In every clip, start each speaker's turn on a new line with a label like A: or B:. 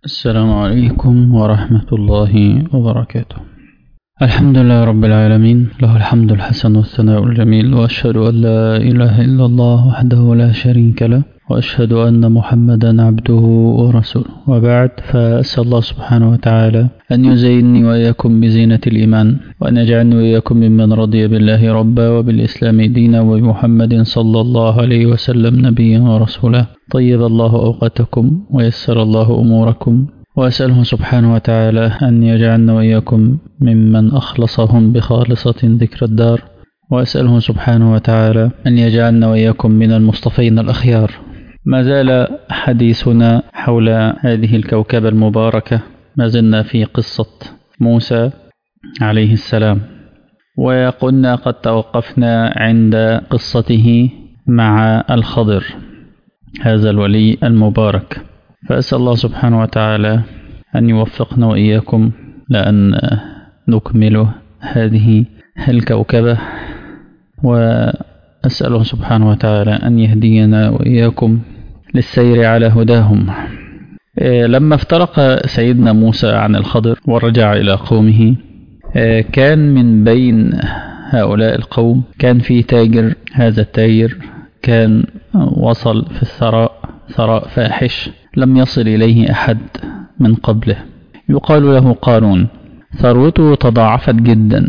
A: السلام عليكم ورحمة الله وبركاته الحمد لله رب العالمين له الحمد الحسن والثناء الجميل وأشهد أن لا إله إلا الله وحده لا شريك له وأشهد أن محمدا عبده ورسوله وبعد فأسأل الله سبحانه وتعالى أن يزينني وإياكم بزينة الإيمان وأن يجعلني وإياكم ممن رضي بالله ربا وبالإسلام دينا وبمحمد صلى الله عليه وسلم نبيا ورسولا طيب الله أوقاتكم ويسر الله أموركم وأسأله سبحانه وتعالى أن يجعلنا وإياكم ممن أخلصهم بخالصة ذكر الدار وأسأله سبحانه وتعالى أن يجعلنا وإياكم من المصطفين الأخيار ما زال حديثنا حول هذه الكوكبة المباركة ما زلنا في قصة موسى عليه السلام وقلنا قد توقفنا عند قصته مع الخضر هذا الولي المبارك فأسأل الله سبحانه وتعالى أن يوفقنا وإياكم لأن نكمل هذه الكوكبة وأسأله سبحانه وتعالى أن يهدينا وإياكم للسير على هداهم لما افترق سيدنا موسى عن الخضر ورجع إلى قومه كان من بين هؤلاء القوم كان في تاجر هذا التاجر كان وصل في الثراء ثراء فاحش لم يصل إليه أحد من قبله يقال له قارون ثروته تضاعفت جدا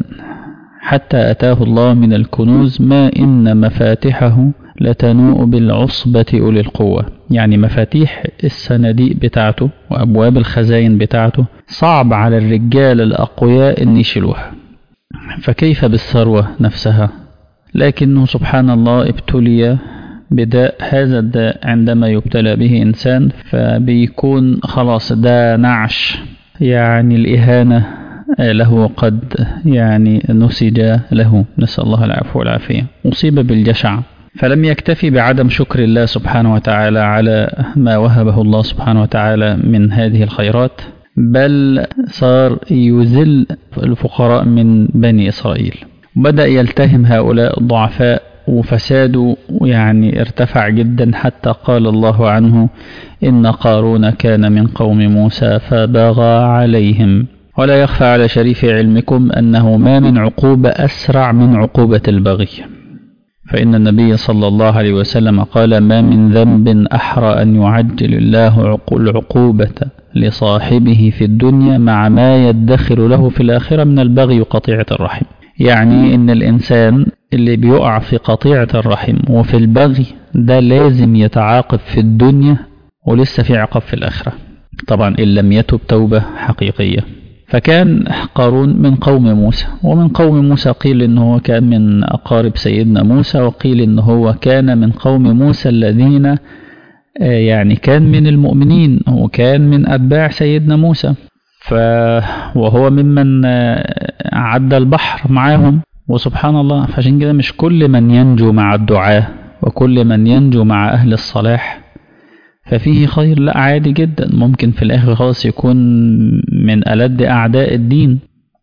A: حتى أتاه الله من الكنوز ما إن مفاتحه لتنوء بالعصبة أولي القوة يعني مفاتيح الصناديق بتاعته وأبواب الخزاين بتاعته صعب على الرجال الأقوياء أن يشيلوها فكيف بالثروة نفسها لكنه سبحان الله ابتلي بداء هذا الداء عندما يبتلى به إنسان فبيكون خلاص ده نعش يعني الإهانة له قد يعني نسج له نسأل الله العفو والعافية أصيب بالجشع فلم يكتفي بعدم شكر الله سبحانه وتعالى على ما وهبه الله سبحانه وتعالى من هذه الخيرات بل صار يذل الفقراء من بني إسرائيل بدأ يلتهم هؤلاء الضعفاء وفساده يعني ارتفع جدا حتى قال الله عنه إن قارون كان من قوم موسى فبغى عليهم ولا يخفى على شريف علمكم أنه ما من عقوبة أسرع من عقوبة البغي فإن النبي صلى الله عليه وسلم قال ما من ذنب أحرى أن يعجل الله العقوبة لصاحبه في الدنيا مع ما يدخر له في الآخرة من البغي وقطيعة الرحم يعني إن الإنسان اللي بيقع في قطيعة الرحم وفي البغي ده لازم يتعاقب في الدنيا ولسه في عقاب في الآخرة طبعا إن لم يتب توبة حقيقية فكان قارون من قوم موسى ومن قوم موسى قيل إنه هو كان من أقارب سيدنا موسى وقيل إنه هو كان من قوم موسى الذين يعني كان من المؤمنين وكان من أتباع سيدنا موسى ف وهو ممن عدى البحر معاهم وسبحان الله فعشان كده مش كل من ينجو مع الدعاة وكل من ينجو مع أهل الصلاح ففيه خير لا عادي جدا ممكن في الآخر خلاص يكون من ألد أعداء الدين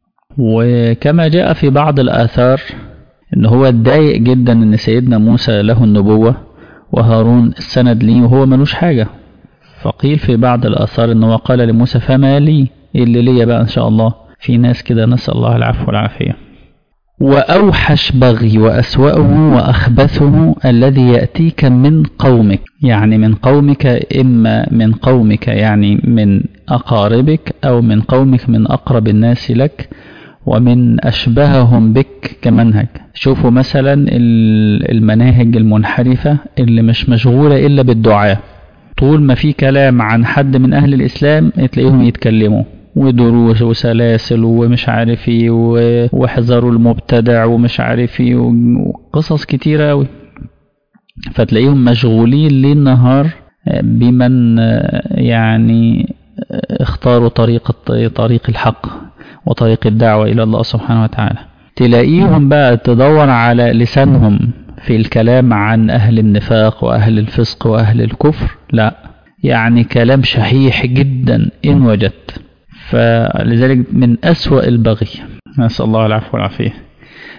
A: وكما جاء في بعض الآثار إن هو اتضايق جدا إن سيدنا موسى له النبوة وهارون السند ليه وهو ملوش حاجة فقيل في بعض الآثار إن هو قال لموسى فما لي إيه اللي ليا بقى إن شاء الله في ناس كده نسأل الله العفو والعافية وأوحش بغي وأسوأه وأخبثه الذي يأتيك من قومك يعني من قومك إما من قومك يعني من أقاربك أو من قومك من أقرب الناس لك ومن أشبههم بك كمنهج شوفوا مثلا المناهج المنحرفة اللي مش مشغولة إلا بالدعاء طول ما في كلام عن حد من أهل الإسلام تلاقيهم يتكلموا ودروس وسلاسل ومش عارف ايه واحذروا المبتدع ومش عارف ايه وقصص كتيرة أوي فتلاقيهم مشغولين ليل نهار بمن يعني اختاروا طريق طريق الحق وطريق الدعوة إلى الله سبحانه وتعالى تلاقيهم بقى تدور على لسانهم في الكلام عن أهل النفاق وأهل الفسق وأهل الكفر لا يعني كلام شحيح جدا إن وجدت فلذلك من أسوأ البغي نسأل الله العفو والعافية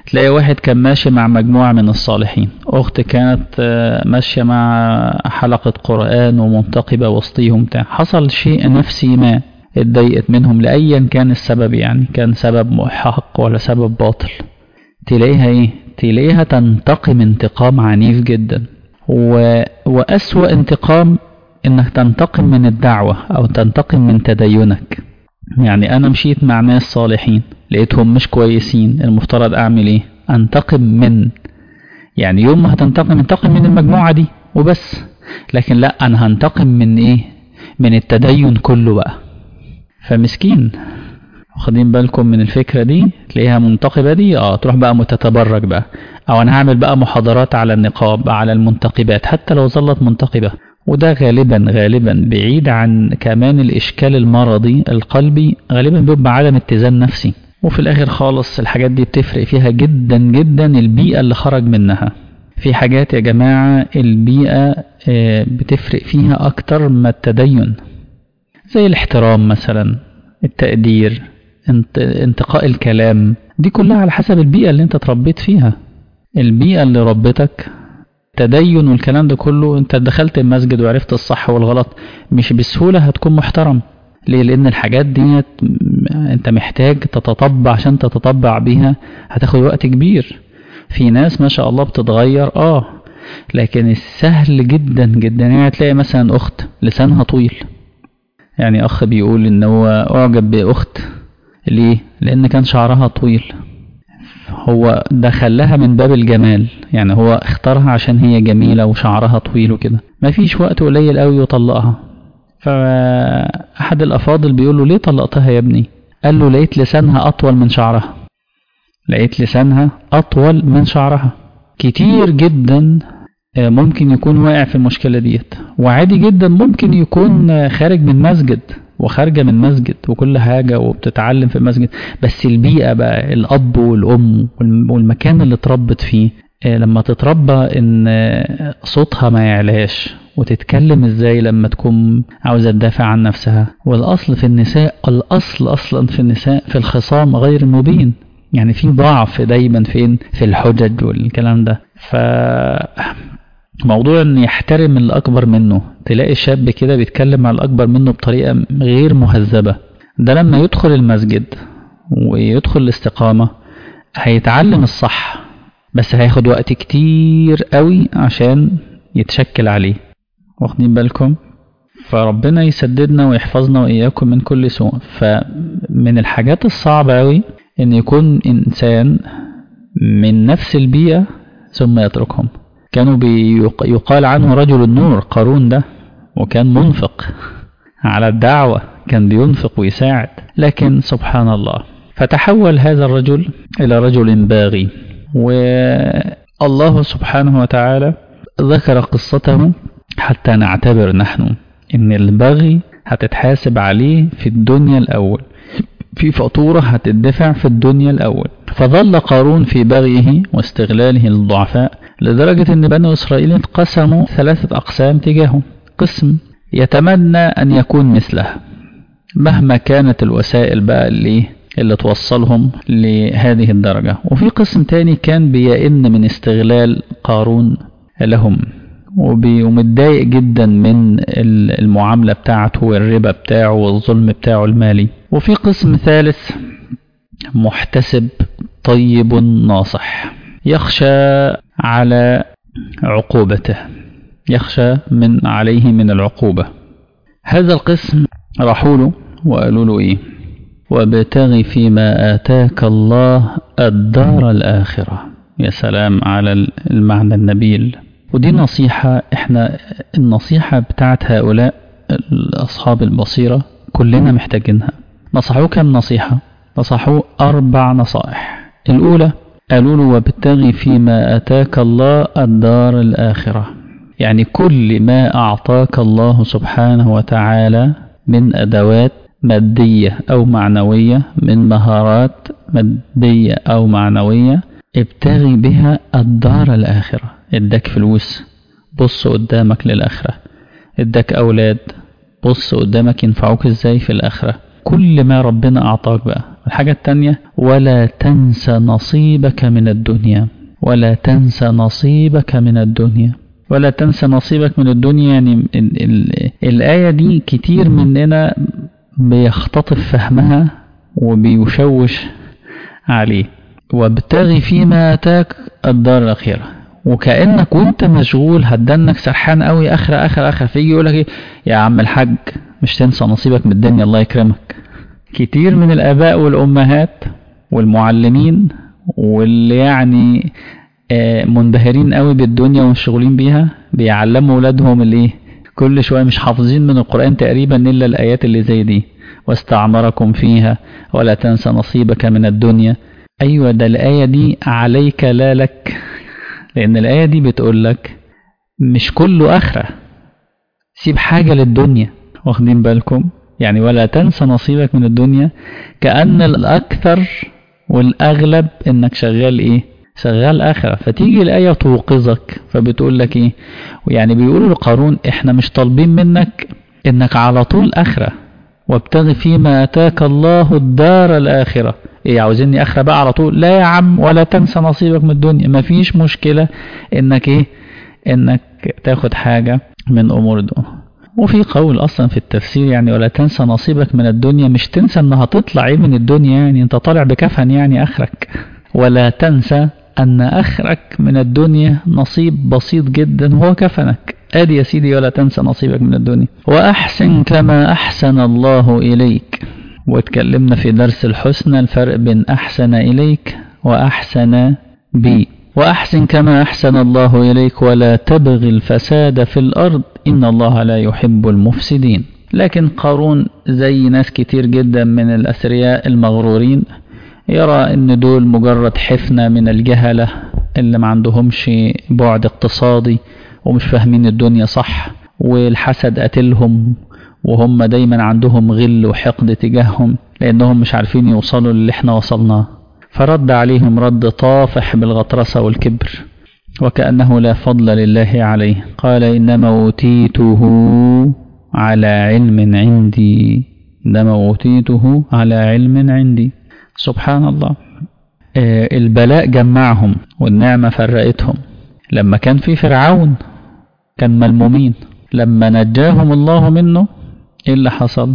A: تلاقي واحد كان ماشي مع مجموعة من الصالحين أخت كانت ماشية مع حلقة قرآن ومنتقبة وسطيهم بتاع حصل شيء نفسي ما اتضايقت منهم لأيا كان السبب يعني كان سبب حق ولا سبب باطل تلاقيها ايه تلاقيها تنتقم انتقام عنيف جدا و... وأسوأ انتقام انك تنتقم من الدعوة او تنتقم من تدينك يعني انا مشيت مع ناس صالحين لقيتهم مش كويسين المفترض اعمل ايه انتقم من يعني يوم ما هتنتقم انتقم من المجموعة دي وبس لكن لا انا هنتقم من ايه من التدين كله بقى فمسكين واخدين بالكم من الفكرة دي تلاقيها منتقبة دي اه تروح بقى متتبرج بقى او انا هعمل بقى محاضرات على النقاب على المنتقبات حتى لو ظلت منتقبة وده غالبا غالبا بعيد عن كمان الإشكال المرضي القلبي غالبا بيبقى عدم اتزان نفسي وفي الآخر خالص الحاجات دي بتفرق فيها جدا جدا البيئة اللي خرج منها في حاجات يا جماعة البيئة بتفرق فيها أكتر ما التدين زي الاحترام مثلا التقدير انتقاء الكلام دي كلها على حسب البيئة اللي انت تربيت فيها البيئة اللي ربتك التدين والكلام ده كله انت دخلت المسجد وعرفت الصح والغلط مش بسهولة هتكون محترم ليه لان الحاجات دي انت محتاج تتطبع عشان تتطبع بيها هتاخد وقت كبير في ناس ما شاء الله بتتغير اه لكن السهل جدا جدا يعني تلاقي مثلا اخت لسانها طويل يعني اخ بيقول ان هو اعجب باخت ليه لان كان شعرها طويل هو دخلها من باب الجمال يعني هو اختارها عشان هي جميلة وشعرها طويل وكده مفيش وقت قليل قوي وطلقها فأحد الأفاضل بيقول له ليه طلقتها يا ابني قال له لقيت لسانها أطول من شعرها لقيت لسانها أطول من شعرها كتير جدا ممكن يكون واقع في المشكلة ديت وعادي جدا ممكن يكون خارج من مسجد وخارجة من مسجد وكل حاجة وبتتعلم في المسجد بس البيئة بقى الأب والأم والمكان اللي اتربت فيه لما تتربى إن صوتها ما يعلاش وتتكلم ازاي لما تكون عاوزة تدافع عن نفسها والأصل في النساء الأصل أصلا في النساء في الخصام غير المبين يعني في ضعف دايما فين في الحجج والكلام ده ف موضوع ان يحترم الاكبر منه تلاقي شاب كده بيتكلم مع الاكبر منه بطريقه غير مهذبه ده لما يدخل المسجد ويدخل الاستقامه هيتعلم الصح بس هياخد وقت كتير قوي عشان يتشكل عليه واخدين بالكم فربنا يسددنا ويحفظنا واياكم من كل سوء فمن الحاجات الصعبه قوي ان يكون انسان من نفس البيئه ثم يتركهم كانوا يقال عنه رجل النور قارون ده وكان منفق على الدعوة كان بينفق ويساعد لكن سبحان الله فتحول هذا الرجل إلى رجل باغي والله سبحانه وتعالى ذكر قصته حتى نعتبر نحن إن البغي هتتحاسب عليه في الدنيا الأول في فاتورة هتدفع في الدنيا الأول فظل قارون في بغيه واستغلاله للضعفاء لدرجة أن بنو إسرائيل انقسموا ثلاثة أقسام تجاهه قسم يتمنى أن يكون مثله مهما كانت الوسائل بقى اللي اللي توصلهم لهذه الدرجة وفي قسم تاني كان بيئن من استغلال قارون لهم ومتضايق جدا من المعاملة بتاعته والربا بتاعه والظلم بتاعه المالي وفي قسم ثالث محتسب طيب ناصح يخشى على عقوبته يخشى من عليه من العقوبة هذا القسم راحوا له وقالوا له ايه وابتغ فيما آتاك الله الدار الآخرة يا سلام على المعنى النبيل ودي نصيحة احنا النصيحة بتاعت هؤلاء أصحاب البصيرة كلنا محتاجينها نصحوه كم نصيحة نصحوه أربع نصائح الأولى قالوا له وابتغي فيما أتاك الله الدار الآخرة يعني كل ما أعطاك الله سبحانه وتعالى من أدوات مادية أو معنوية من مهارات مادية أو معنوية ابتغي بها الدار الآخرة اداك فلوس بص قدامك للآخرة اداك أولاد بص قدامك ينفعوك ازاي في الآخرة كل ما ربنا أعطاك بقى الحاجة التانية ولا تنسى نصيبك من الدنيا ولا تنسى نصيبك من الدنيا ولا تنسى نصيبك من الدنيا يعني ال ال الآية دي كتير مننا بيختطف فهمها وبيشوش عليه وابتغي فيما اتاك الدار الاخره وكانك وانت مشغول هتدنك سرحان قوي اخره اخره اخره فيجي يقول لك ايه يا عم الحاج مش تنسى نصيبك من الدنيا الله يكرمك كتير من الاباء والامهات والمعلمين واللي يعني منبهرين قوي بالدنيا ومشغولين بيها بيعلموا ولادهم الايه كل شويه مش حافظين من القران تقريبا الا الايات اللي زي دي واستعمركم فيها ولا تنسى نصيبك من الدنيا أيوة ده الآية دي عليك لا لك لأن الآية دي بتقول لك مش كله آخرة سيب حاجة للدنيا واخدين بالكم يعني ولا تنسى نصيبك من الدنيا كأن الأكثر والأغلب إنك شغال إيه شغال آخرة فتيجي الآية توقظك فبتقول لك إيه يعني بيقولوا لقارون إحنا مش طالبين منك إنك على طول آخرة وابتغ فيما اتاك الله الدار الاخره ايه عاوزيني اخره بقى على طول لا يا عم ولا تنسى نصيبك من الدنيا مفيش مشكله انك ايه انك تاخد حاجه من امور الدنيا وفي قول اصلا في التفسير يعني ولا تنسى نصيبك من الدنيا مش تنسى انها هتطلع ايه من الدنيا يعني انت طالع بكفن يعني اخرك ولا تنسى ان اخرك من الدنيا نصيب بسيط جدا وهو كفنك ادي يا سيدي ولا تنسى نصيبك من الدنيا واحسن كما احسن الله اليك واتكلمنا في درس الحسنى الفرق بين احسن اليك واحسن بي واحسن كما احسن الله اليك ولا تبغي الفساد في الارض ان الله لا يحب المفسدين لكن قارون زي ناس كتير جدا من الاثرياء المغرورين يرى ان دول مجرد حفنه من الجهله اللي ما عندهمش بعد اقتصادي ومش فاهمين الدنيا صح والحسد قتلهم وهم دايما عندهم غل وحقد تجاههم لانهم مش عارفين يوصلوا للي احنا وصلناه فرد عليهم رد طافح بالغطرسة والكبر وكأنه لا فضل لله عليه قال إنما أوتيته على علم عندي إنما أوتيته على علم عندي سبحان الله البلاء جمعهم والنعمة فرقتهم لما كان في فرعون كان ملمومين لما نجاهم الله منه ايه اللي حصل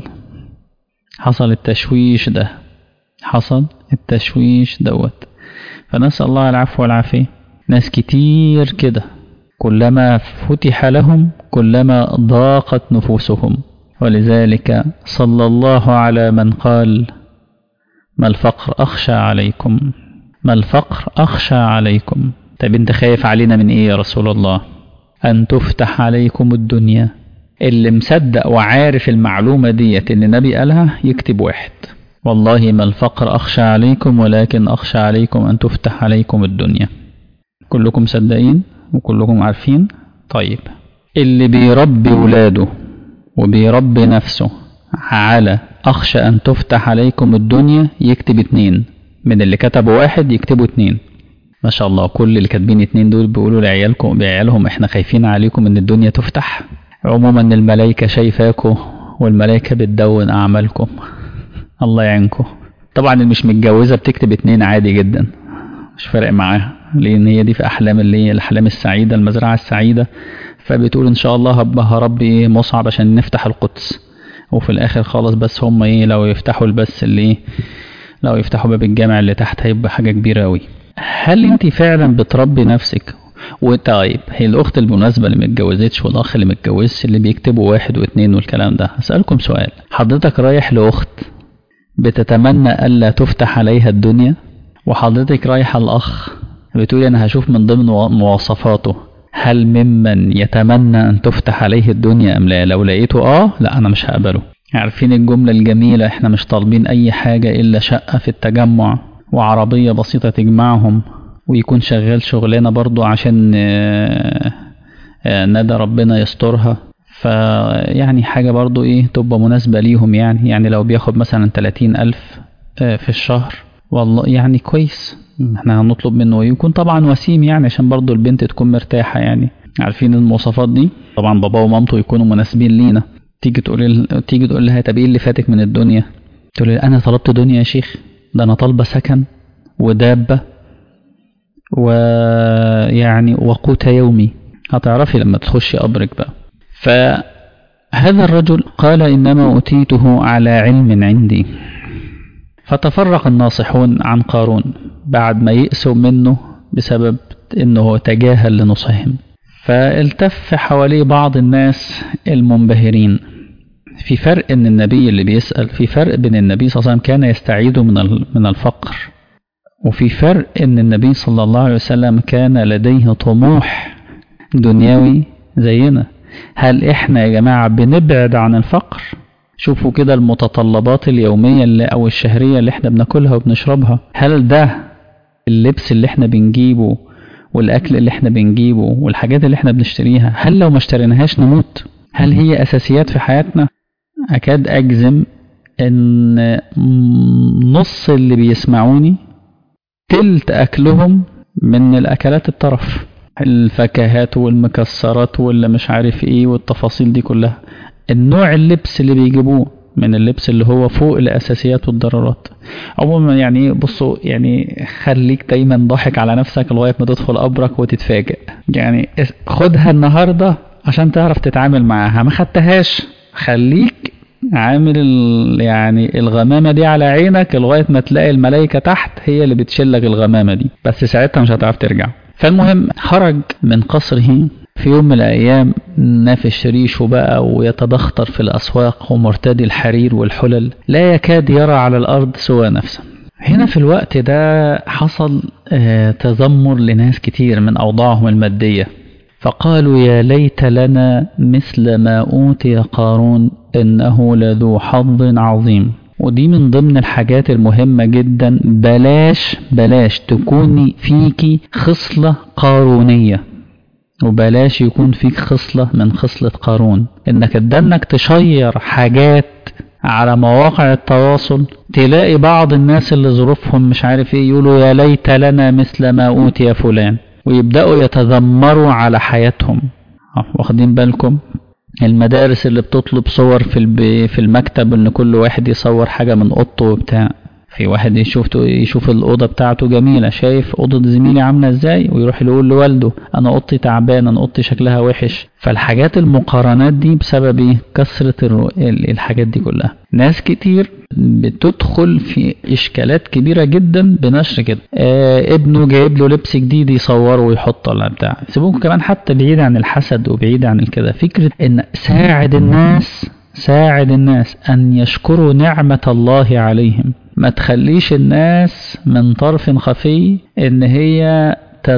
A: حصل التشويش ده حصل التشويش دوت فنسأل الله العفو والعافية ناس كتير كده كلما فتح لهم كلما ضاقت نفوسهم ولذلك صلى الله على من قال ما الفقر أخشى عليكم ما الفقر أخشى عليكم طب انت خايف علينا من ايه يا رسول الله ان تفتح عليكم الدنيا اللي مصدق وعارف المعلومة ديت ان النبي قالها يكتب واحد والله ما الفقر اخشى عليكم ولكن اخشى عليكم ان تفتح عليكم الدنيا كلكم صدقين وكلكم عارفين طيب اللي بيربي ولاده وبيربي نفسه على اخشى ان تفتح عليكم الدنيا يكتب اتنين من اللي كتبوا واحد يكتبوا اتنين ما شاء الله كل اللي كاتبين اتنين دول بيقولوا لعيالكم بعيالهم احنا خايفين عليكم ان الدنيا تفتح عموما الملائكة شايفاكم والملائكة بتدون اعمالكم الله يعينكم طبعا اللي مش متجوزة بتكتب اتنين عادي جدا مش فارق معاها لان هي دي في احلام اللي هي الاحلام السعيدة المزرعة السعيدة فبتقول ان شاء الله هبقى هربي ايه مصعب عشان نفتح القدس وفي الاخر خالص بس هم ايه لو يفتحوا البس اللي ايه لو يفتحوا باب الجامع اللي تحت هيبقى حاجة كبيرة اوي هل انت فعلا بتربي نفسك وطيب هي الاخت المناسبه اللي متجوزتش والاخ اللي متجوزش اللي بيكتبوا واحد واثنين والكلام ده هسالكم سؤال حضرتك رايح لاخت بتتمنى الا تفتح عليها الدنيا وحضرتك رايحه الاخ بتقولي انا هشوف من ضمن مواصفاته هل ممن يتمنى ان تفتح عليه الدنيا ام لا لو لقيته اه لا انا مش هقبله عارفين الجمله الجميله احنا مش طالبين اي حاجه الا شقه في التجمع وعربية بسيطة تجمعهم ويكون شغال شغلانة برضو عشان ندى ربنا يسترها فيعني حاجة برضو ايه تبقى مناسبة ليهم يعني يعني لو بياخد مثلا تلاتين ألف في الشهر والله يعني كويس احنا هنطلب منه يكون طبعا وسيم يعني عشان برضو البنت تكون مرتاحة يعني عارفين المواصفات دي طبعا بابا ومامته يكونوا مناسبين لينا تيجي تقول تيجي تقول لها طب ايه اللي فاتك من الدنيا تقول لي انا طلبت دنيا يا شيخ ده أنا طالبة سكن ودابة ويعني وقوت يومي هتعرفي لما تخشي قبرك بقى فهذا الرجل قال إنما أوتيته على علم عندي فتفرق الناصحون عن قارون بعد ما يئسوا منه بسبب انه تجاهل لنصحهم فالتف حواليه بعض الناس المنبهرين في فرق ان النبي اللي بيسأل في فرق بين النبي صلى الله عليه وسلم كان يستعيد من من الفقر وفي فرق ان النبي صلى الله عليه وسلم كان لديه طموح دنيوي زينا هل احنا يا جماعة بنبعد عن الفقر شوفوا كده المتطلبات اليومية اللي أو الشهرية اللي احنا بناكلها وبنشربها هل ده اللبس اللي احنا بنجيبه والأكل اللي احنا بنجيبه والحاجات اللي احنا بنشتريها هل لو ما اشتريناهاش نموت هل هي أساسيات في حياتنا أكاد أجزم إن نص اللي بيسمعوني تلت أكلهم من الأكلات الطرف الفكاهات والمكسرات واللي مش عارف ايه والتفاصيل دي كلها النوع اللبس اللي بيجيبوه من اللبس اللي هو فوق الاساسيات والضرورات عموما يعني بصوا يعني خليك دايما ضاحك على نفسك لغايه ما تدخل قبرك وتتفاجئ يعني خدها النهارده عشان تعرف تتعامل معاها ما خدتهاش خليك عامل يعني الغمامة دي على عينك لغاية ما تلاقي الملايكة تحت هي اللي بتشلك الغمامة دي بس ساعتها مش هتعرف ترجع فالمهم خرج من قصره في يوم من الأيام نافش ريشه بقى ويتدخطر في الأسواق ومرتدي الحرير والحلل لا يكاد يرى على الأرض سوى نفسه هنا في الوقت ده حصل تذمر لناس كتير من أوضاعهم المادية فقالوا يا ليت لنا مثل ما أوتي قارون إنه لذو حظ عظيم ودي من ضمن الحاجات المهمة جدا بلاش بلاش تكوني فيكي خصلة قارونية وبلاش يكون فيك خصلة من خصلة قارون انك تدنك تشير حاجات على مواقع التواصل تلاقي بعض الناس اللي ظروفهم مش عارف ايه يقولوا يا ليت لنا مثل ما اوتي فلان ويبدأوا يتذمروا على حياتهم واخدين بالكم المدارس اللي بتطلب صور في في المكتب ان كل واحد يصور حاجة من اوضته وبتاع في واحد يشوف يشوف الأوضة بتاعته جميلة شايف أوضة زميلي عاملة ازاي ويروح يقول لوالده أنا أوضتي تعبان أنا أوضتي شكلها وحش فالحاجات المقارنات دي بسبب ايه كثرة الحاجات دي كلها ناس كتير بتدخل في إشكالات كبيرة جدا بنشر كده آه ابنه جايب له لبس جديد يصوره ويحطه ولا بتاع سيبوكم كمان حتى بعيد عن الحسد وبعيد عن الكده فكرة إن ساعد الناس ساعد الناس أن يشكروا نعمة الله عليهم ما تخليش الناس من طرف خفي ان هي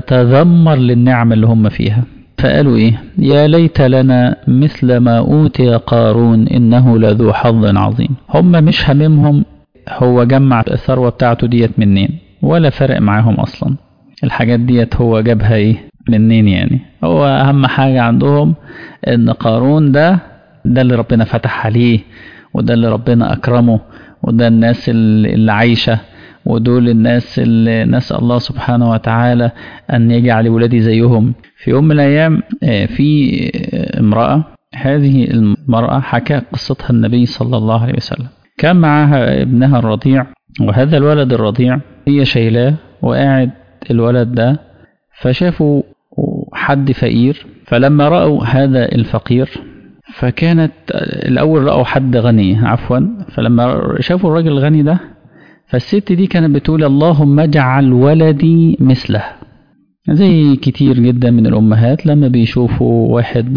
A: تتذمر للنعمة اللي هم فيها فقالوا ايه يا ليت لنا مثل ما اوتي قارون انه لذو حظ عظيم هم مش هممهم هو جمع الثروة بتاعته ديت منين ولا فرق معاهم اصلا الحاجات ديت هو جابها ايه منين يعني هو اهم حاجة عندهم ان قارون ده ده اللي ربنا فتح عليه وده اللي ربنا اكرمه وده الناس اللي عايشة ودول الناس اللي نسأل الله سبحانه وتعالى أن يجعل ولادي زيهم في يوم من الأيام في امرأة هذه المرأة حكى قصتها النبي صلى الله عليه وسلم كان معها ابنها الرضيع وهذا الولد الرضيع هي شايلاه وقاعد الولد ده فشافوا حد فقير فلما رأوا هذا الفقير فكانت الأول رأوا حد غني عفوا فلما شافوا الراجل الغني ده فالست دي كانت بتقول اللهم اجعل ولدي مثله زي كتير جدا من الأمهات لما بيشوفوا واحد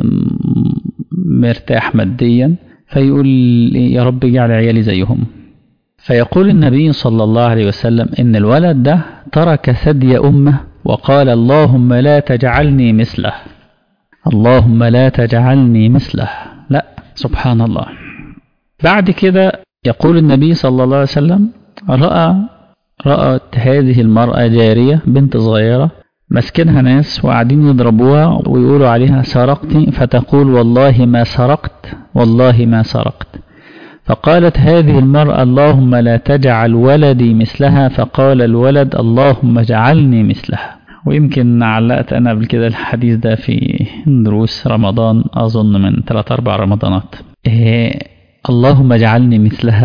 A: مرتاح ماديا فيقول يا رب اجعل عيالي زيهم فيقول النبي صلى الله عليه وسلم إن الولد ده ترك ثدي أمه وقال اللهم لا تجعلني مثله اللهم لا تجعلني مثله لا سبحان الله بعد كده يقول النبي صلى الله عليه وسلم رأى رأت هذه المرأة جارية بنت صغيرة مسكنها ناس وقاعدين يضربوها ويقولوا عليها سرقت فتقول والله ما سرقت والله ما سرقت فقالت هذه المرأة اللهم لا تجعل ولدي مثلها فقال الولد اللهم اجعلني مثلها ويمكن علقت أنا قبل كده الحديث ده في دروس رمضان أظن من ثلاث أربع رمضانات إيه اللهم اجعلني مثلها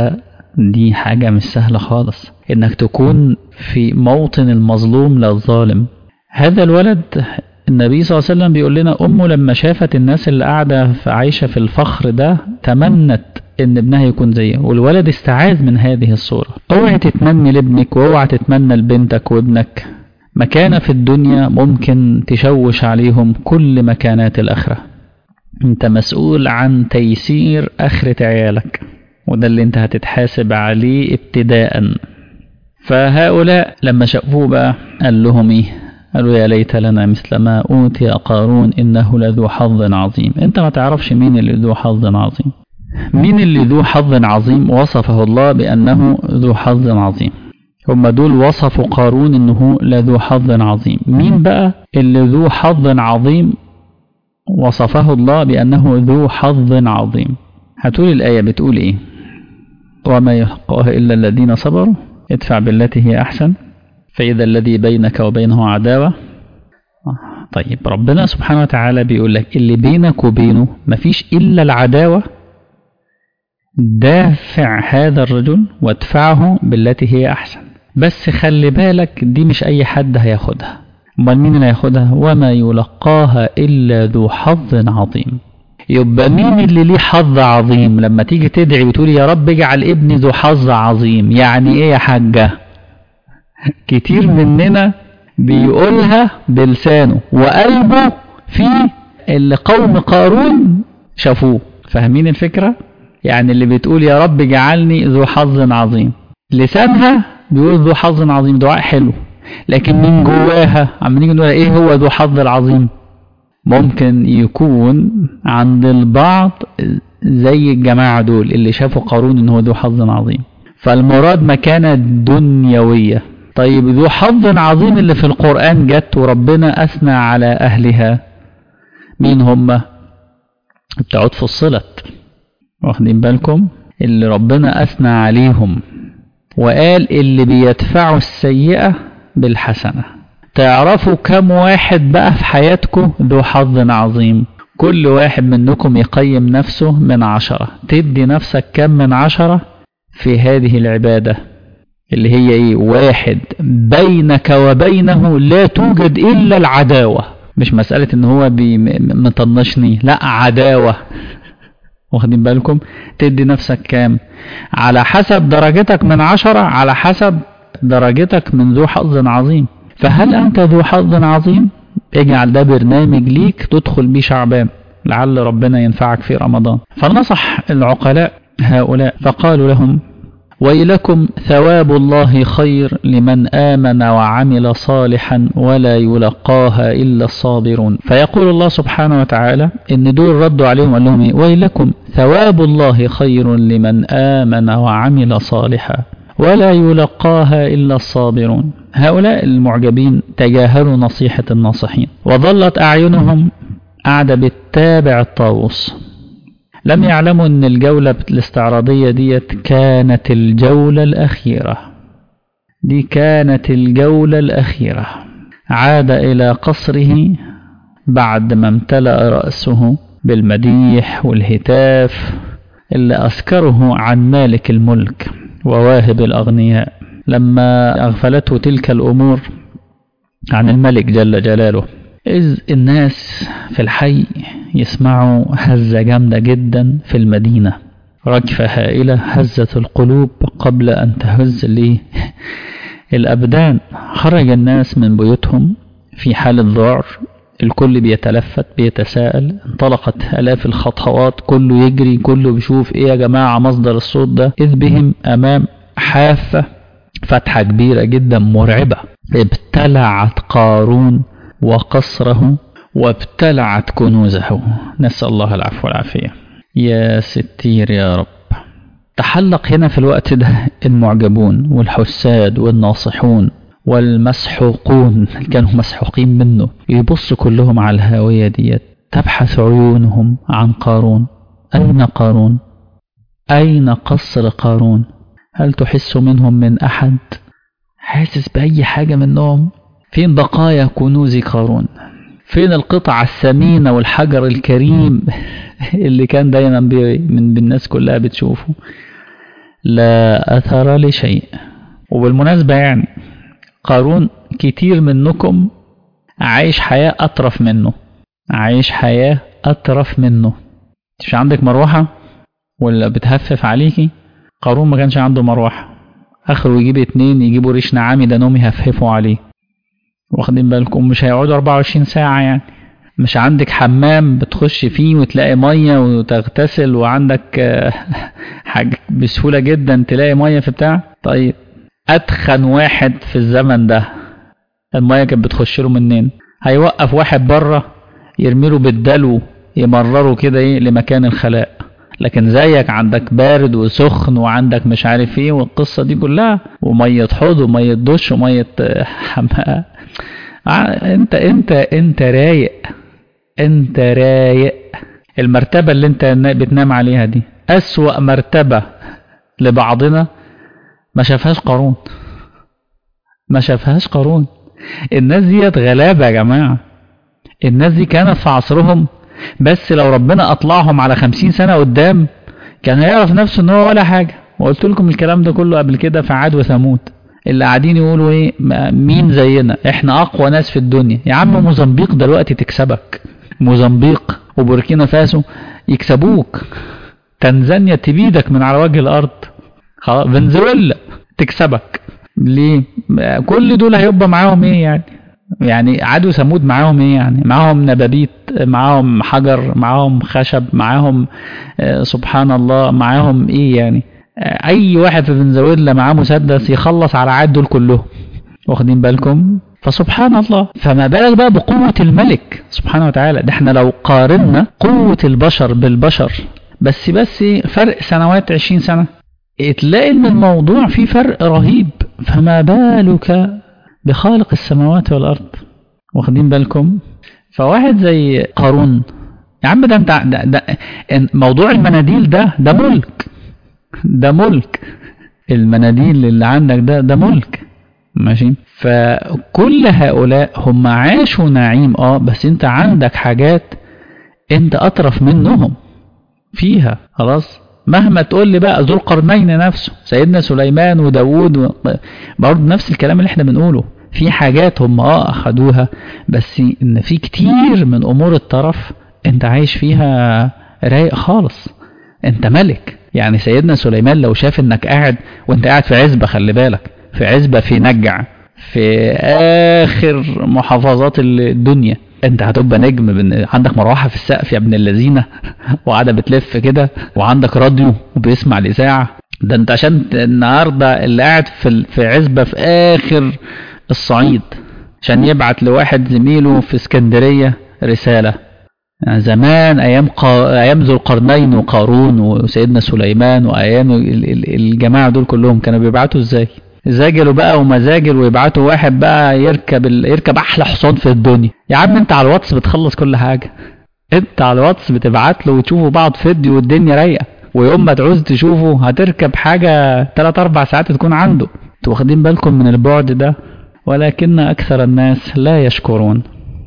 A: دي حاجة مش سهلة خالص انك تكون في موطن المظلوم للظالم هذا الولد النبي صلى الله عليه وسلم بيقول لنا امه لما شافت الناس اللي قاعدة عايشة في الفخر ده تمنت ان ابنها يكون زيه والولد استعاذ من هذه الصورة اوعي تتمني لابنك واوعي تتمنى لبنتك وابنك مكانة في الدنيا ممكن تشوش عليهم كل مكانات الآخرة انت مسؤول عن تيسير آخرة عيالك وده اللي انت هتتحاسب عليه ابتداء فهؤلاء لما شافوه بقى قال لهم ايه قالوا يا ليت لنا مثل ما أوتي قارون إنه لذو حظ عظيم أنت ما تعرفش مين اللي ذو حظ عظيم مين اللي ذو حظ عظيم وصفه الله بأنه ذو حظ عظيم هم دول وصفوا قارون انه لذو حظ عظيم مين بقى اللي ذو حظ عظيم وصفه الله بانه ذو حظ عظيم هتقول الايه بتقول ايه وما يلقاها الا الذين صبروا ادفع بالتي هي احسن فاذا الذي بينك وبينه عداوه طيب ربنا سبحانه وتعالى بيقول لك اللي بينك وبينه مفيش الا العداوه دافع هذا الرجل وادفعه بالتي هي احسن بس خلي بالك دي مش اي حد هياخدها امال مين اللي هياخدها وما يلقاها الا ذو حظ عظيم يبقى مين اللي ليه حظ عظيم لما تيجي تدعي وتقول يا رب اجعل ابني ذو حظ عظيم يعني ايه يا حاجه كتير مننا بيقولها بلسانه وقلبه في اللي قوم قارون شافوه فاهمين الفكره يعني اللي بتقول يا رب اجعلني ذو حظ عظيم لسانها بيقول ذو حظ عظيم دعاء حلو لكن من جواها عم نيجي نقول ايه هو ذو حظ العظيم ممكن يكون عند البعض زي الجماعة دول اللي شافوا قارون ان هو ذو حظ عظيم فالمراد مكانة دنيوية طيب ذو حظ عظيم اللي في القرآن جت وربنا أثنى على أهلها مين هم بتعود فصلت واخدين بالكم اللي ربنا أثنى عليهم وقال اللي بيدفعوا السيئة بالحسنة تعرفوا كم واحد بقى في حياتكم ذو حظ عظيم كل واحد منكم يقيم نفسه من عشرة تدي نفسك كم من عشرة في هذه العبادة اللي هي ايه واحد بينك وبينه لا توجد الا العداوة مش مسألة ان هو مطنشني لا عداوة واخدين بالكم تدي نفسك كام على حسب درجتك من عشرة على حسب درجتك من ذو حظ عظيم فهل أنت ذو حظ عظيم اجعل ده برنامج ليك تدخل بيه شعبان لعل ربنا ينفعك في رمضان فنصح العقلاء هؤلاء فقالوا لهم ويلكم ثواب الله خير لمن آمن وعمل صالحا ولا يلقاها إلا الصابرون فيقول الله سبحانه وتعالى إن دول ردوا عليهم قال لهم إيه ويلكم ثواب الله خير لمن آمن وعمل صالحا ولا يلقاها إلا الصابرون هؤلاء المعجبين تجاهلوا نصيحة الناصحين وظلت أعينهم قاعدة بتتابع الطاووس لم يعلموا أن الجولة الاستعراضية ديت كانت الجولة الأخيرة دي كانت الجولة الأخيرة عاد إلى قصره بعد ما امتلأ رأسه بالمديح والهتاف اللي أسكره عن مالك الملك وواهب الأغنياء لما أغفلته تلك الأمور عن الملك جل جلاله إذ الناس في الحي يسمعوا هزة جامدة جدا في المدينة رجفة هائلة هزت القلوب قبل أن تهز لي الأبدان خرج الناس من بيوتهم في حالة ذعر الكل بيتلفت بيتساءل انطلقت آلاف الخطوات كله يجري كله بيشوف ايه يا جماعة مصدر الصوت ده إذ بهم أمام حافة فتحة كبيرة جدا مرعبة ابتلعت قارون وقصره وابتلعت كنوزه نسأل الله العفو والعافية يا ستير يا رب تحلق هنا في الوقت ده المعجبون والحساد والناصحون والمسحوقون كانوا مسحوقين منه يبص كلهم على الهاوية ديت تبحث عيونهم عن قارون أين قارون أين قصر قارون هل تحس منهم من أحد حاسس بأي حاجة منهم فين بقايا كنوز قارون فين القطعة الثمينة والحجر الكريم اللي كان دايما من بالناس كلها بتشوفه لا أثر لشيء وبالمناسبة يعني قارون كتير منكم عايش حياة أطرف منه عايش حياة أطرف منه مش عندك مروحة ولا بتهفف عليكي قارون ما كانش عنده مروحة آخره يجيب اتنين يجيبوا ريش نعامي ده نوم يهففوا عليه واخدين بالكم مش هيقعدوا 24 ساعة يعني مش عندك حمام بتخش فيه وتلاقي مية وتغتسل وعندك حاجة بسهولة جدا تلاقي مية في بتاع طيب أتخن واحد في الزمن ده المية كانت بتخش له منين هيوقف واحد بره يرميله بالدلو يمرره كده ايه لمكان الخلاء لكن زيك عندك بارد وسخن وعندك مش عارف ايه والقصة دي كلها ومية حوض ومية دش ومية حمام انت انت انت رايق انت رايق المرتبة اللي انت بتنام عليها دي اسوأ مرتبة لبعضنا ما شافهاش قارون ما شافهاش قارون الناس ديت غلابة يا جماعة الناس دي كانت في عصرهم بس لو ربنا اطلعهم على خمسين سنة قدام كان هيعرف نفسه ان هو ولا حاجة وقلت لكم الكلام ده كله قبل كده في عاد وثمود اللي قاعدين يقولوا ايه مين زينا احنا اقوى ناس في الدنيا يا عم موزمبيق دلوقتي تكسبك موزمبيق وبوركينا فاسو يكسبوك تنزانيا تبيدك من على وجه الارض خلاص فنزويلا تكسبك ليه كل دول هيبقى معاهم ايه يعني يعني عاد وثمود معاهم ايه يعني معاهم نبابيت معاهم حجر معاهم خشب معاهم آه سبحان الله معاهم ايه يعني آه اي واحد في فنزويلا معاه مسدس يخلص على عاد دول كلهم واخدين بالكم فسبحان الله فما بالك بقى بقوة الملك سبحانه وتعالى ده احنا لو قارنا قوة البشر بالبشر بس بس فرق سنوات عشرين سنة تلاقي ان الموضوع فيه فرق رهيب فما بالك بخالق السماوات والارض واخدين بالكم فواحد زي قارون يا عم ده انت ده, ده موضوع المناديل ده ده ملك ده ملك المناديل اللي عندك ده ده ملك ماشي فكل هؤلاء هم عاشوا نعيم اه بس انت عندك حاجات انت اطرف منهم فيها خلاص مهما تقول لي بقى ذو القرنين نفسه سيدنا سليمان وداوود و... برضه نفس الكلام اللي احنا بنقوله في حاجات هم اه اخدوها بس ان في كتير من امور الطرف انت عايش فيها رايق خالص انت ملك يعني سيدنا سليمان لو شاف انك قاعد وانت قاعد في عزبة خلي بالك في عزبة في نجع في اخر محافظات الدنيا انت هتبقى نجم بن... عندك مروحه في السقف يا ابن اللذينه وقاعده بتلف كده وعندك راديو وبيسمع الاذاعه ده انت عشان النهارده اللي قاعد في في عزبه في اخر الصعيد عشان يبعت لواحد زميله في اسكندريه رساله يعني زمان ايام قا... ايام ذو القرنين وقارون وسيدنا سليمان وايام الجماعه دول كلهم كانوا بيبعتوا ازاي؟ زاجل بقى ومزاجل ويبعتوا واحد بقى يركب ال... يركب احلى حصان في الدنيا يا عم انت على الواتس بتخلص كل حاجه انت على الواتس بتبعت له وتشوفوا بعض فيديو والدنيا رايقه ويوم ما تعوز تشوفه هتركب حاجه 3 4 ساعات تكون عنده انتوا واخدين بالكم من البعد ده ولكن اكثر الناس لا يشكرون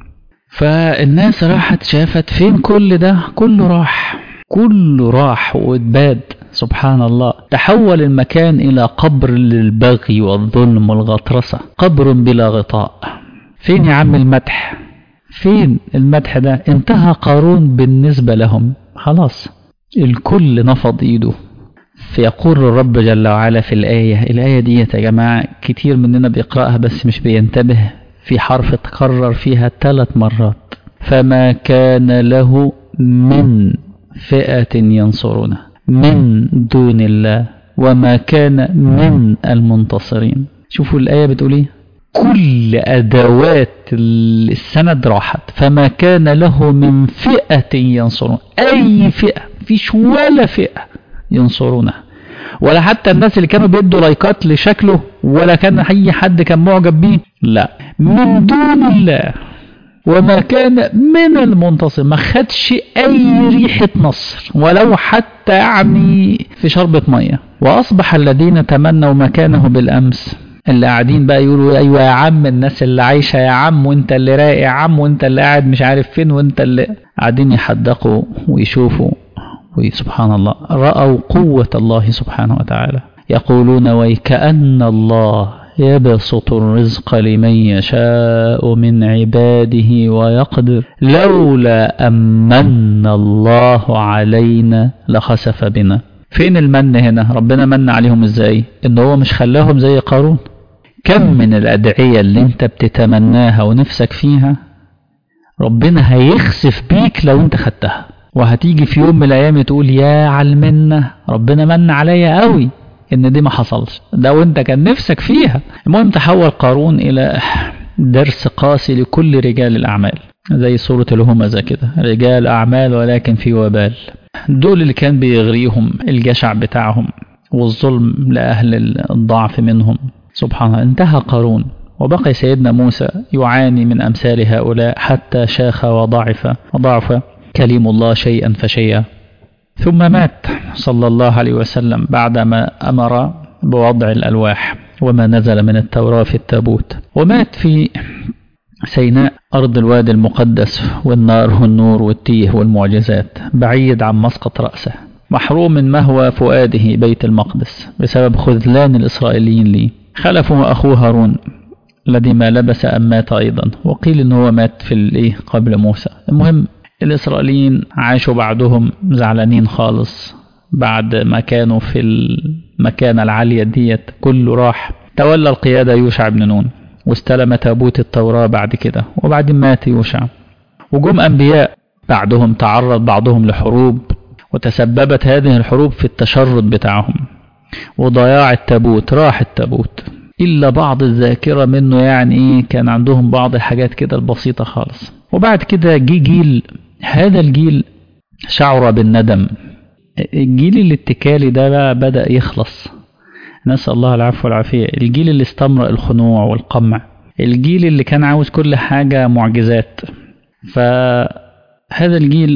A: فالناس راحت شافت فين كل ده كله راح كله راح واتباد سبحان الله تحول المكان إلى قبر للبغي والظلم والغطرسة قبر بلا غطاء فين يا عم المدح فين المدح ده انتهى قارون بالنسبة لهم خلاص الكل نفض ايده فيقول الرب جل وعلا في الآية الآية دي يا جماعة كتير مننا بيقرأها بس مش بينتبه في حرف تكرر فيها ثلاث مرات فما كان له من فئة ينصرونه من دون الله وما كان من المنتصرين شوفوا الآية بتقول ايه كل أدوات السند راحت فما كان له من فئة ينصرون أي فئة فيش ولا فئة ينصرونها ولا حتى الناس اللي كانوا بيدوا لايكات لشكله ولا كان أي حد كان معجب بيه لا من دون الله وما كان من المنتصر ما خدش اي ريحة نصر ولو حتى يعني في شربة مية واصبح الذين تمنوا مكانه بالامس اللي قاعدين بقى يقولوا ايوه يا عم الناس اللي عايشة يا عم وانت اللي رايق يا عم وانت اللي قاعد مش عارف فين وانت اللي قاعدين يحدقوا ويشوفوا وسبحان الله رأوا قوة الله سبحانه وتعالى يقولون ويكأن الله يبسط الرزق لمن يشاء من عباده ويقدر لولا أمن الله علينا لخسف بنا فين المن هنا ربنا من عليهم ازاي ان هو مش خلاهم زي قارون كم من الأدعية اللي انت بتتمناها ونفسك فيها ربنا هيخسف بيك لو انت خدتها وهتيجي في يوم من الايام تقول يا علمنا ربنا من عليا قوي ان دي ما حصلش ده وانت كان نفسك فيها المهم تحول قارون الى درس قاسي لكل رجال الاعمال زي سورة الهمزة كده رجال اعمال ولكن في وبال دول اللي كان بيغريهم الجشع بتاعهم والظلم لأهل الضعف منهم سبحان الله انتهى قارون وبقي سيدنا موسى يعاني من أمثال هؤلاء حتى شاخ وضعف وضعف كليم الله شيئا فشيئا ثم مات صلى الله عليه وسلم بعدما أمر بوضع الألواح وما نزل من التوراة في التابوت ومات في سيناء أرض الوادي المقدس والنار والنور والتيه والمعجزات بعيد عن مسقط رأسه محروم من مهوى فؤاده بيت المقدس بسبب خذلان الإسرائيليين ليه خلفه أخوه هارون الذي ما لبس أم مات أيضا وقيل أنه مات في الإيه قبل موسى المهم الإسرائيليين عاشوا بعدهم زعلانين خالص بعد ما كانوا في المكانة العالية ديت كله راح تولى القيادة يوشع بن نون واستلم تابوت التوراة بعد كده وبعدين مات يوشع وجم أنبياء بعدهم تعرض بعضهم لحروب وتسببت هذه الحروب في التشرد بتاعهم وضياع التابوت راح التابوت إلا بعض الذاكرة منه يعني إيه كان عندهم بعض الحاجات كده البسيطة خالص وبعد كده جه جيل هذا الجيل شعر بالندم الجيل الاتكالي ده بقى بدأ يخلص نسأل الله العفو والعافية الجيل اللي استمرأ الخنوع والقمع الجيل اللي كان عاوز كل حاجة معجزات فهذا الجيل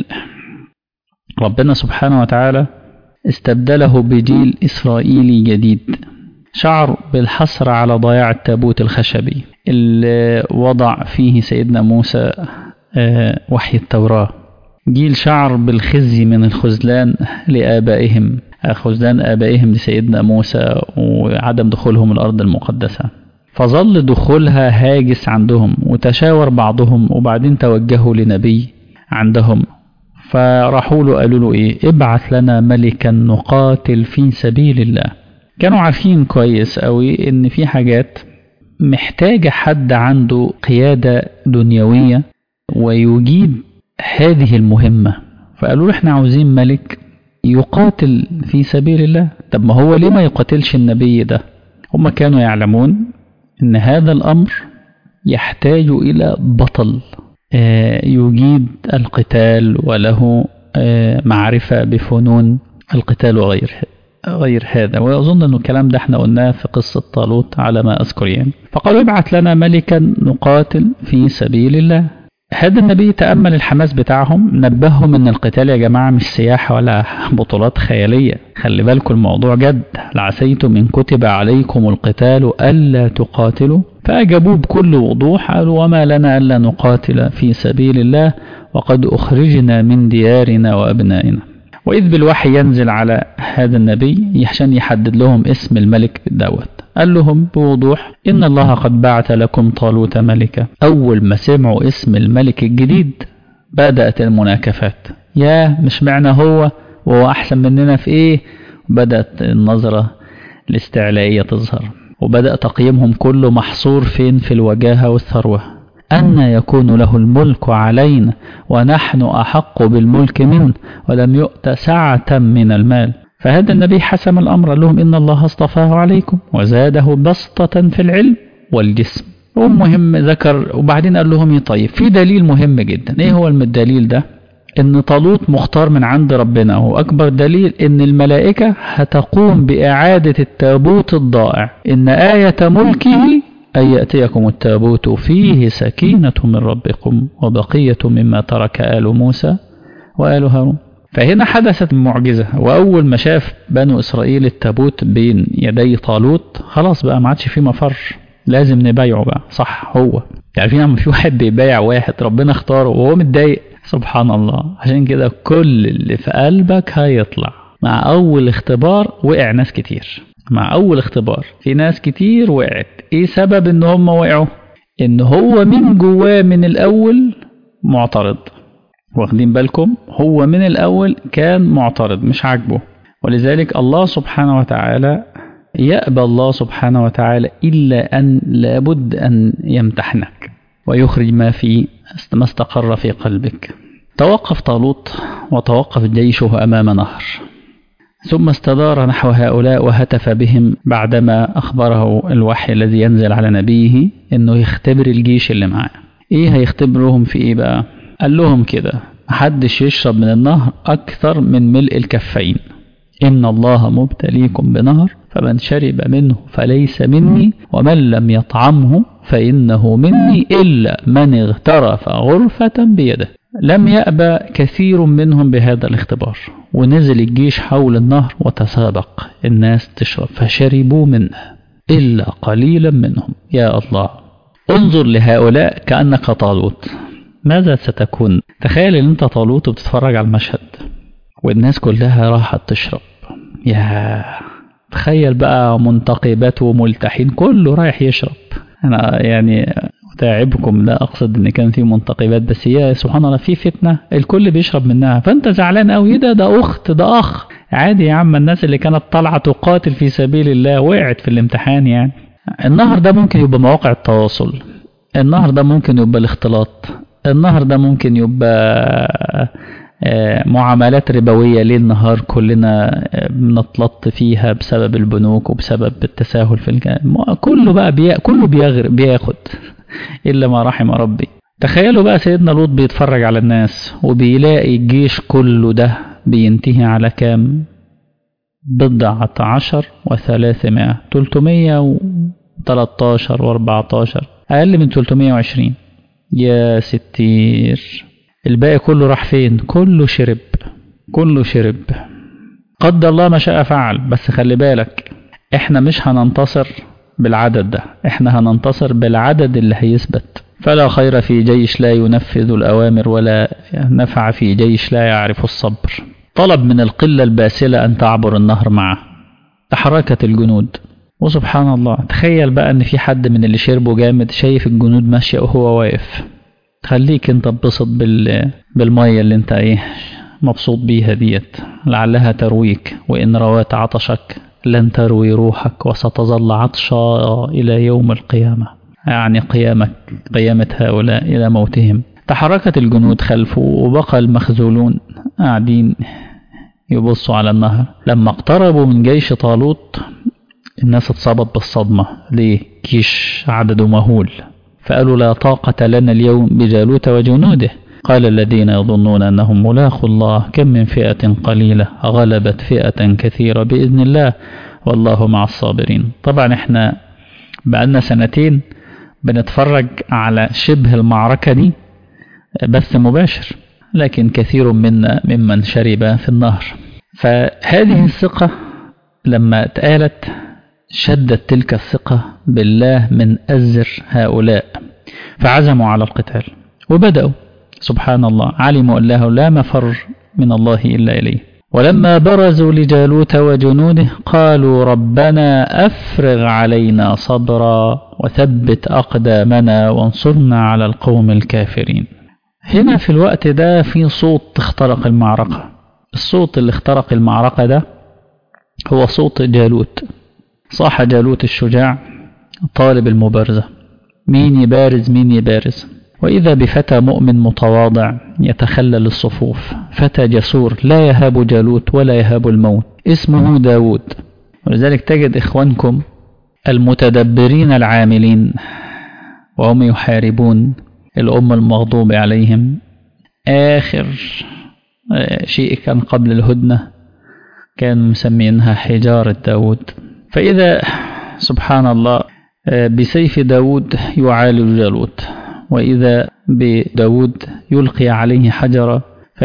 A: ربنا سبحانه وتعالى استبدله بجيل إسرائيلي جديد شعر بالحسرة على ضياع التابوت الخشبي اللي وضع فيه سيدنا موسى وحي التوراة جيل شعر بالخزي من الخذلان لآبائهم خذلان آبائهم لسيدنا موسى وعدم دخولهم الأرض المقدسة فظل دخولها هاجس عندهم وتشاور بعضهم وبعدين توجهوا لنبي عندهم فراحوا له قالوا له ايه ابعث لنا ملكا نقاتل في سبيل الله كانوا عارفين كويس قوي ان في حاجات محتاجة حد عنده قيادة دنيوية ويجيد هذه المهمة فقالوا له احنا عاوزين ملك يقاتل في سبيل الله طب ما هو ليه ما يقاتلش النبي ده هم كانوا يعلمون ان هذا الامر يحتاج الى بطل يجيد القتال وله معرفة بفنون القتال وغير غير هذا وأظن أن الكلام ده احنا قلناه في قصة طالوت على ما أذكر يعني فقالوا ابعث لنا ملكا نقاتل في سبيل الله هذا النبي تأمل الحماس بتاعهم نبههم ان القتال يا جماعة مش سياحة ولا بطولات خيالية خلي بالكم الموضوع جد لعسيتم إن كتب عليكم القتال ألا تقاتلوا فأجابوه بكل وضوح قالوا وما لنا ألا نقاتل في سبيل الله وقد أخرجنا من ديارنا وأبنائنا وإذ بالوحي ينزل على هذا النبي عشان يحدد لهم اسم الملك دوت قال لهم بوضوح إن الله قد بعث لكم طالوت ملكا أول ما سمعوا اسم الملك الجديد بدأت المناكفات يا مش معنى هو وهو أحسن مننا في إيه بدأت النظرة الاستعلائية تظهر وبدأ تقييمهم كله محصور فين في الوجاهة والثروة أن يكون له الملك علينا ونحن أحق بالملك منه ولم يؤت سعة من المال فهذا النبي حسم الأمر لهم إن الله اصطفاه عليكم وزاده بسطة في العلم والجسم ومهم ذكر وبعدين قال لهم طيب في دليل مهم جدا ايه هو الدليل ده ان طالوت مختار من عند ربنا هو اكبر دليل ان الملائكة هتقوم باعادة التابوت الضائع ان آية ملكه أن يأتيكم التابوت فيه سكينة من ربكم وبقية مما ترك آل موسى وآل هارون فهنا حدثت المعجزة وأول ما شاف بنو إسرائيل التابوت بين يدي طالوت خلاص بقى ما عادش في مفر لازم نبايعه بقى صح هو عارفين لما في واحد بيبايع واحد ربنا اختاره وهو متضايق سبحان الله عشان كده كل اللي في قلبك هيطلع مع أول اختبار وقع ناس كتير مع أول اختبار في ناس كتير وقعت إيه سبب إن هم وقعوا إن هو من جواه من الأول معترض واخدين بالكم هو من الأول كان معترض مش عاجبه ولذلك الله سبحانه وتعالى يأبى الله سبحانه وتعالى إلا أن لابد أن يمتحنك ويخرج ما في ما استقر في قلبك توقف طالوت وتوقف جيشه أمام نهر ثم استدار نحو هؤلاء وهتف بهم بعدما أخبره الوحي الذي ينزل على نبيه أنه يختبر الجيش اللي معاه إيه هيختبرهم في إيه بقى قال لهم كده محدش يشرب من النهر أكثر من ملء الكفين إن الله مبتليكم بنهر فمن شرب منه فليس مني ومن لم يطعمه فإنه مني إلا من اغترف غرفة بيده لم يأبى كثير منهم بهذا الاختبار ونزل الجيش حول النهر وتسابق الناس تشرب فشربوا منه إلا قليلا منهم يا الله انظر لهؤلاء كأنك طالوت ماذا ستكون تخيل ان انت طالوت وبتتفرج على المشهد والناس كلها راحت تشرب يا تخيل بقى منتقبات وملتحين كله رايح يشرب انا يعني تعبكم لا اقصد ان كان في منتقبات بس هي سبحان الله في فتنه الكل بيشرب منها فانت زعلان قوي ده ده اخت ده اخ عادي يا عم الناس اللي كانت طالعه تقاتل في سبيل الله وقعت في الامتحان يعني النهر ده ممكن يبقى مواقع التواصل النهر ده ممكن يبقى الاختلاط النهر ده ممكن يبقى معاملات ربوية ليل نهار كلنا بنتلط فيها بسبب البنوك وبسبب التساهل في الكلام كله بقى بي... كله بيغر... بياخد إلا ما رحم ربي تخيلوا بقى سيدنا لوط بيتفرج على الناس وبيلاقي الجيش كله ده بينتهي على كام بضعة عشر وثلاثمائة تلتمية وتلاتاشر واربعتاشر أقل من تلتمية وعشرين يا ستير الباقي كله راح فين كله شرب كله شرب قدر الله ما شاء فعل بس خلي بالك احنا مش هننتصر بالعدد ده احنا هننتصر بالعدد اللي هيثبت فلا خير في جيش لا ينفذ الأوامر ولا نفع في جيش لا يعرف الصبر طلب من القلة الباسلة أن تعبر النهر معه تحركت الجنود وسبحان الله تخيل بقى ان في حد من اللي شربوا جامد شايف الجنود ماشية وهو واقف خليك انت تبسط بال... بالمية اللي انت ايه مبسوط بيها ديت لعلها ترويك وإن روات عطشك لن تروي روحك وستظل عطشا إلى يوم القيامة يعني قيامك قيامة هؤلاء إلى موتهم تحركت الجنود خلفه وبقى المخذولون قاعدين يبصوا على النهر لما اقتربوا من جيش طالوت الناس اتصابت بالصدمة ليه جيش عدده مهول فقالوا لا طاقة لنا اليوم بجالوت وجنوده قال الذين يظنون أنهم ملاقوا الله كم من فئة قليلة غلبت فئة كثيرة بإذن الله والله مع الصابرين طبعا احنا بقالنا سنتين بنتفرج على شبه المعركة دي بث مباشر لكن كثير منا ممن شرب في النهر فهذه الثقة لما اتقالت شدت تلك الثقة بالله من أزر هؤلاء فعزموا على القتال وبدأوا سبحان الله علموا أن له لا مفر من الله إلا إليه ولما برزوا لجالوت وجنوده قالوا ربنا أفرغ علينا صبرا وثبت أقدامنا وانصرنا على القوم الكافرين هنا في الوقت ده في صوت اخترق المعركة الصوت اللي اخترق المعركة ده هو صوت جالوت صاح جالوت الشجاع طالب المبارزة مين يبارز مين يبارز وإذا بفتى مؤمن متواضع يتخلل الصفوف فتى جسور لا يهاب جالوت ولا يهاب الموت اسمه داود ولذلك تجد إخوانكم المتدبرين العاملين وهم يحاربون الأمة المغضوب عليهم آخر شيء كان قبل الهدنة كان مسمينها حجارة داود فإذا سبحان الله بسيف داود يعالج جالوت وإذا بداود يلقي عليه حجرة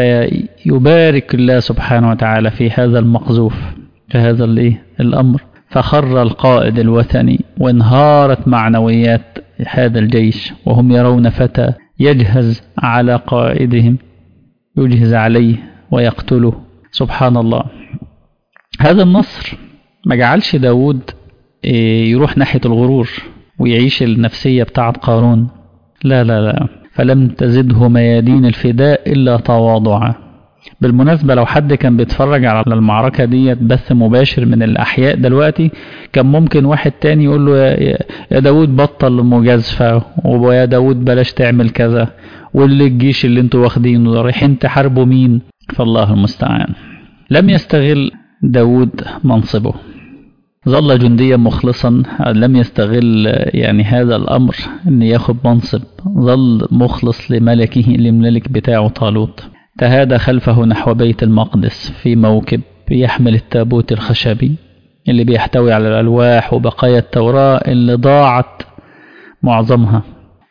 A: فيبارك الله سبحانه وتعالى في هذا المقذوف في هذا الأمر فخر القائد الوثني وانهارت معنويات هذا الجيش وهم يرون فتى يجهز على قائدهم يجهز عليه ويقتله سبحان الله هذا النصر ما جعلش داود يروح ناحية الغرور ويعيش النفسية بتاعت قارون لا لا لا فلم تزده ميادين الفداء إلا تواضعا بالمناسبة لو حد كان بيتفرج على المعركة ديت بث مباشر من الأحياء دلوقتي كان ممكن واحد تاني يقول له يا داود بطل مجازفة ويا داود بلاش تعمل كذا واللي الجيش اللي انتوا واخدينه رايحين تحاربوا مين فالله المستعان لم يستغل داود منصبه ظل جنديا مخلصا لم يستغل يعني هذا الأمر أن ياخد منصب ظل مخلص لملكه للملك بتاعه طالوت تهادى خلفه نحو بيت المقدس في موكب يحمل التابوت الخشبي اللي بيحتوي على الألواح وبقايا التوراة اللي ضاعت معظمها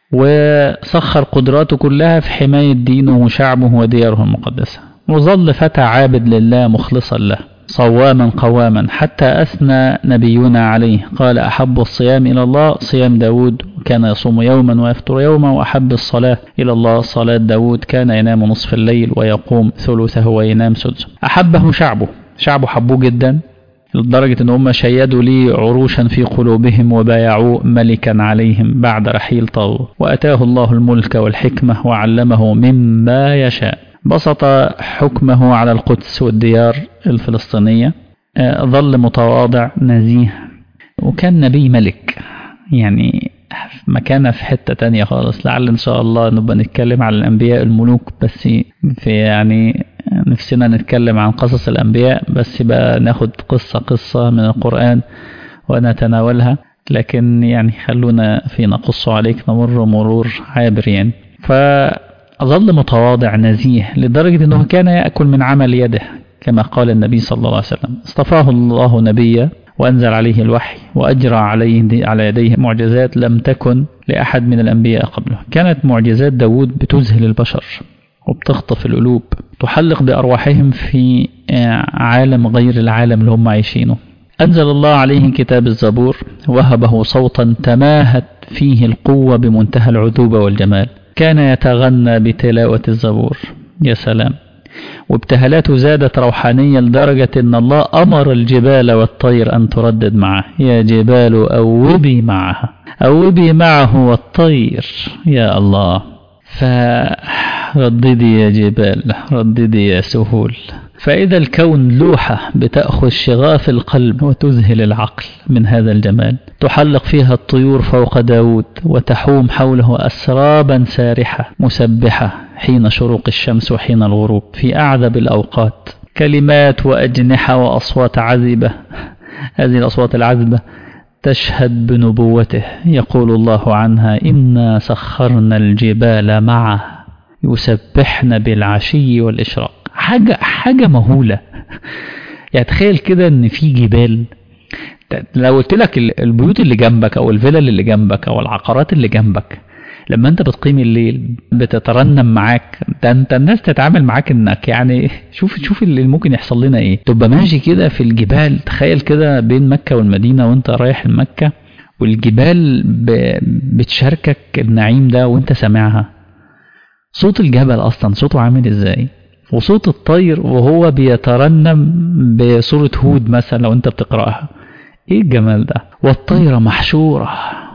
A: وسخر قدراته كلها في حماية دينه وشعبه ودياره المقدسة وظل فتى عابد لله مخلصا له صواما قواما حتى أثنى نبينا عليه قال أحب الصيام إلى الله صيام داود كان يصوم يوما ويفطر يوما وأحب الصلاة إلى الله صلاة داود كان ينام نصف الليل ويقوم ثلثه وينام سدسه أحبه شعبه شعبه حبوه جدا لدرجة أن هم شيدوا لي عروشا في قلوبهم وبايعوه ملكا عليهم بعد رحيل طاغوت وأتاه الله الملك والحكمة وعلمه مما يشاء بسط حكمه على القدس والديار الفلسطينية ظل متواضع نزيه وكان نبي ملك يعني مكانه في حتة تانية خالص لعل إن شاء الله نبقى نتكلم على الأنبياء الملوك بس في يعني نفسنا نتكلم عن قصص الأنبياء بس بقى ناخد قصة قصة من القرآن ونتناولها لكن يعني خلونا في نقص عليك نمر مرور عابر يعني فظل متواضع نزيه لدرجة أنه كان يأكل من عمل يده كما قال النبي صلى الله عليه وسلم اصطفاه الله نبيا وأنزل عليه الوحي وأجرى عليه على يديه معجزات لم تكن لأحد من الأنبياء قبله كانت معجزات داود بتذهل البشر وبتخطف القلوب تحلق بأرواحهم في عالم غير العالم اللي هم عايشينه أنزل الله عليه كتاب الزبور وهبه صوتا تماهت فيه القوة بمنتهى العذوبة والجمال كان يتغنى بتلاوة الزبور يا سلام وابتهالاته زادت روحانية لدرجة أن الله أمر الجبال والطير أن تردد معه يا جبال أوبي معها أوبي معه والطير يا الله فرددي يا جبال رددي يا سهول فإذا الكون لوحة بتأخذ شغاف القلب وتذهل العقل من هذا الجمال تحلق فيها الطيور فوق داود وتحوم حوله أسرابا سارحة مسبحة حين شروق الشمس وحين الغروب في أعذب الأوقات كلمات وأجنحة وأصوات عذبة هذه الأصوات العذبة تشهد بنبوته يقول الله عنها إنا سخرنا الجبال معه يسبحن بالعشي والإشراق حاجة حاجة مهولة يعني تخيل كده ان في جبال لو قلت لك البيوت اللي جنبك او الفلل اللي جنبك او العقارات اللي جنبك لما انت بتقيم الليل بتترنم معاك ده انت الناس تتعامل معاك انك يعني شوف شوف اللي ممكن يحصل لنا ايه تبقى ماشي كده في الجبال تخيل كده بين مكة والمدينة وانت رايح المكة والجبال بتشاركك النعيم ده وانت سامعها صوت الجبل اصلا صوته عامل ازاي وصوت الطير وهو بيترنم بصورة هود مثلا لو انت بتقرأها ايه الجمال ده والطير محشورة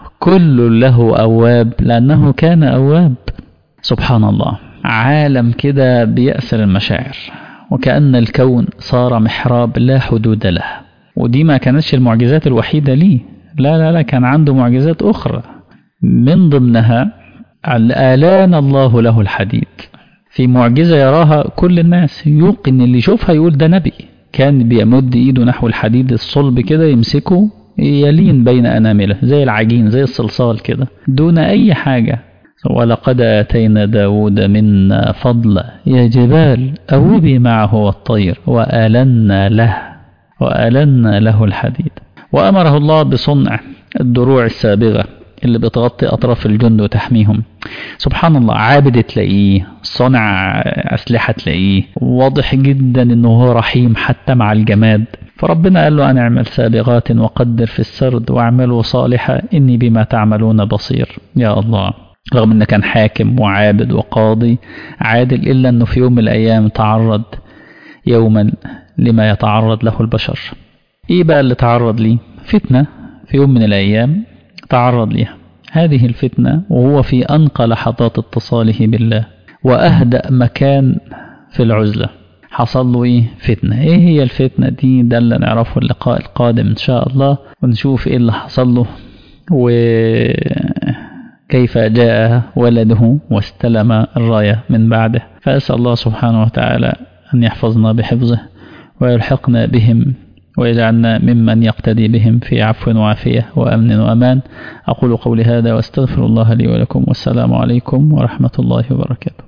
A: كل له أواب لأنه كان أواب سبحان الله عالم كده بيأسر المشاعر وكأن الكون صار محراب لا حدود له ودي ما كانتش المعجزات الوحيدة ليه لا لا لا كان عنده معجزات أخرى من ضمنها الآلان الله له الحديد في معجزة يراها كل الناس يوقن اللي يشوفها يقول ده نبي كان بيمد ايده نحو الحديد الصلب كده يمسكه يلين بين أنامله زي العجين زي الصلصال كده دون أي حاجة ولقد آتينا داود منا فضلا يا جبال أوبي معه والطير وآلنا له وآلنا له الحديد وأمره الله بصنع الدروع السابغة اللي بتغطي أطراف الجند وتحميهم سبحان الله عابد تلاقيه صنع أسلحة تلاقيه واضح جدا أنه هو رحيم حتى مع الجماد فربنا قال له أن اعمل سابغات وقدر في السرد واعملوا صالحا إني بما تعملون بصير يا الله رغم أنه كان حاكم وعابد وقاضي عادل إلا أنه في يوم من الأيام تعرض يوما لما يتعرض له البشر إيه بقى اللي تعرض ليه فتنة في يوم من الأيام تعرض ليها هذه الفتنة وهو في أنقى لحظات اتصاله بالله وأهدأ مكان في العزلة حصل له إيه فتنة إيه هي الفتنة دي ده اللي نعرفه اللقاء القادم إن شاء الله ونشوف إيه اللي حصل له وكيف جاء ولده واستلم الراية من بعده فأسأل الله سبحانه وتعالى أن يحفظنا بحفظه ويلحقنا بهم ويجعلنا ممن يقتدي بهم في عفو وعافية وأمن وأمان أقول قولي هذا واستغفر الله لي ولكم والسلام عليكم ورحمة الله وبركاته